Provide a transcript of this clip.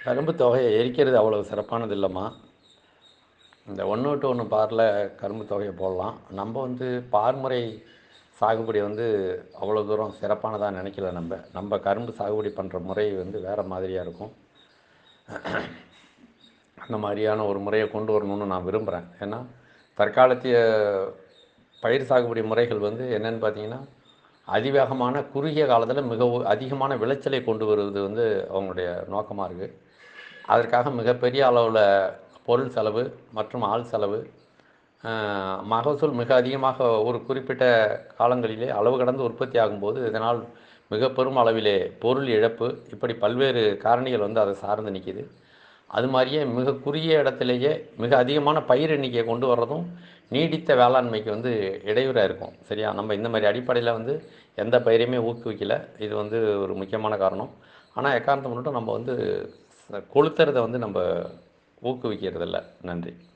கரும்பு தொகையை எரிக்கிறது அவ்வளோ சிறப்பானது இல்லைம்மா இந்த ஒன்று விட்டு ஒன்று பாரில் கரும்பு தொகையை போடலாம் நம்ம வந்து பார்முறை சாகுபடி வந்து அவ்வளோ தூரம் சிறப்பானதாக நினைக்கல நம்ம நம்ம கரும்பு சாகுபடி பண்ணுற முறை வந்து வேறு மாதிரியாக இருக்கும் அந்த மாதிரியான ஒரு முறையை கொண்டு வரணும்னு நான் விரும்புகிறேன் ஏன்னா தற்காலத்திய பயிர் சாகுபடி முறைகள் வந்து என்னென்னு பார்த்தீங்கன்னா அதிவேகமான குறுகிய காலத்தில் மிக உ- அதிகமான விளைச்சலை கொண்டு வருவது வந்து அவங்களுடைய நோக்கமாக இருக்குது அதற்காக மிகப்பெரிய அளவில் பொருள் செலவு மற்றும் ஆள் செலவு ஆஹ், மகசூல் மிக அதிகமாக ஒரு குறிப்பிட்ட காலங்களிலே அளவு கடந்து உற்பத்தி ஆகும்போது இதனால் மிக பெரும் அளவிலே பொருள் இழப்பு இப்படி பல்வேறு காரணிகள் வந்து அதை சார்ந்து நிற்கிது அது மாதிரியே மிக குறுகிய இடத்திலேயே மிக அதிகமான பயிர் எண்ணிக்கையை கொண்டு வர்றதும் நீடித்த வேளாண்மைக்கு வந்து இடையூறாக இருக்கும் சரியா நம்ம இந்த மாதிரி அடிப்படையில் வந்து எந்த பயிரையுமே ஊக்குவிக்கல இது வந்து ஒரு முக்கியமான காரணம் ஆனால் எக்காரணத்தை மட்டும் நம்ம வந்து ச- கொளுத்துறதை வந்து நம்ம ஊக்குவிக்கிறதில்ல நன்றி